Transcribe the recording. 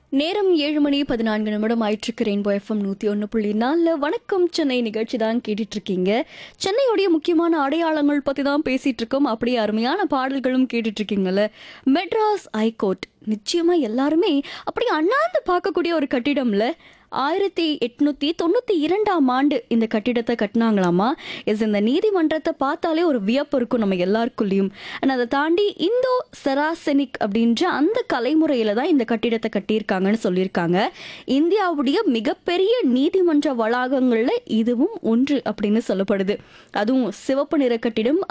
நேரம் ஏழு மணி பதினான்கு நிமிடம் ஆயிட்டிருக்கு ரெயின்போ எஃப்எம் நூற்றி ஒன்று புள்ளி நாலில் வணக்கம் சென்னை நிகழ்ச்சி தான் கேட்டுட்டு இருக்கீங்க சென்னையுடைய முக்கியமான அடையாளங்கள் பற்றி தான் பேசிட்டு இருக்கோம் அப்படியே அருமையான பாடல்களும் கேட்டுட்டு இருக்கீங்கல்ல மெட்ராஸ் ஹைகோர்ட் நிச்சயமா எல்லாருமே அப்படியே அண்ணாந்து பார்க்கக்கூடிய ஒரு கட்டிடம்ல ஆயிரத்தி எட்நூத்தி தொண்ணூத்தி இரண்டாம் ஆண்டு இந்த கட்டிடத்தை கட்டினாங்களாமா எஸ் இந்த நீதிமன்றத்தை பார்த்தாலே ஒரு வியப்பு இருக்கும் நம்ம எல்லாருக்குள்ளேயும் அண்ட் அதை தாண்டி இந்தோ செராசெனிக் அப்படின்ற அந்த கலைமுறையில தான் இந்த கட்டிடத்தை கட்டியிருக்காங்கன்னு சொல்லியிருக்காங்க இந்தியாவுடைய மிகப்பெரிய நீதிமன்ற வளாகங்கள்ல இதுவும் ஒன்று அப்படின்னு சொல்லப்படுது அதுவும் சிவப்பு நிற கட்டிடம்